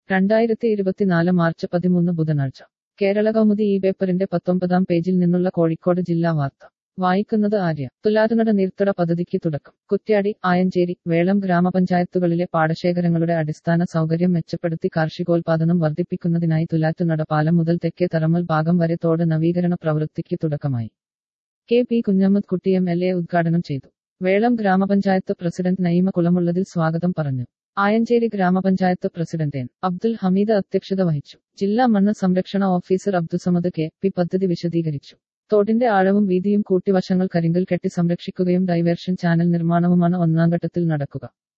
രണ്ടായിരത്തി ഇരുപത്തിനാല് മാർച്ച് പതിമൂന്ന് ബുധനാഴ്ച കേരള കൗമുദി ഈ പേപ്പറിന്റെ പത്തൊമ്പതാം പേജിൽ നിന്നുള്ള കോഴിക്കോട് ജില്ലാ വാർത്ത വായിക്കുന്നത് ആര്യ തുലാതുനട നീർത്തട പദ്ധതിക്ക് തുടക്കം കുറ്റ്യാടി ആയഞ്ചേരി വേളം ഗ്രാമപഞ്ചായത്തുകളിലെ പാടശേഖരങ്ങളുടെ അടിസ്ഥാന സൗകര്യം മെച്ചപ്പെടുത്തി കാർഷികോൽപാദനം വർദ്ധിപ്പിക്കുന്നതിനായി തുലാറ്റുനട പാലം മുതൽ തെക്കേ തറമൽ ഭാഗം വരെ തോട് നവീകരണ പ്രവൃത്തിക്ക് തുടക്കമായി കെ പി കുഞ്ഞമ്മദ് കുട്ടി എം എൽ എ ഉദ്ഘാടനം ചെയ്തു വേളം ഗ്രാമപഞ്ചായത്ത് പ്രസിഡന്റ് നയിമ കുളമുള്ളതിൽ സ്വാഗതം പറഞ്ഞു ആയഞ്ചേരി ഗ്രാമപഞ്ചായത്ത് പ്രസിഡന്റ് എൻ അബ്ദുൽ ഹമീദ് അധ്യക്ഷത വഹിച്ചു ജില്ലാ മണ്ണ് സംരക്ഷണ ഓഫീസർ അബ്ദുസമദ് കെ പി പദ്ധതി വിശദീകരിച്ചു തോടിന്റെ ആഴവും വീതിയും കൂട്ടിവശങ്ങൾ കരിങ്കൽ കെട്ടി സംരക്ഷിക്കുകയും ഡൈവേർഷൻ ചാനൽ നിർമ്മാണവുമാണ് ഒന്നാം ഘട്ടത്തിൽ നടക്കുക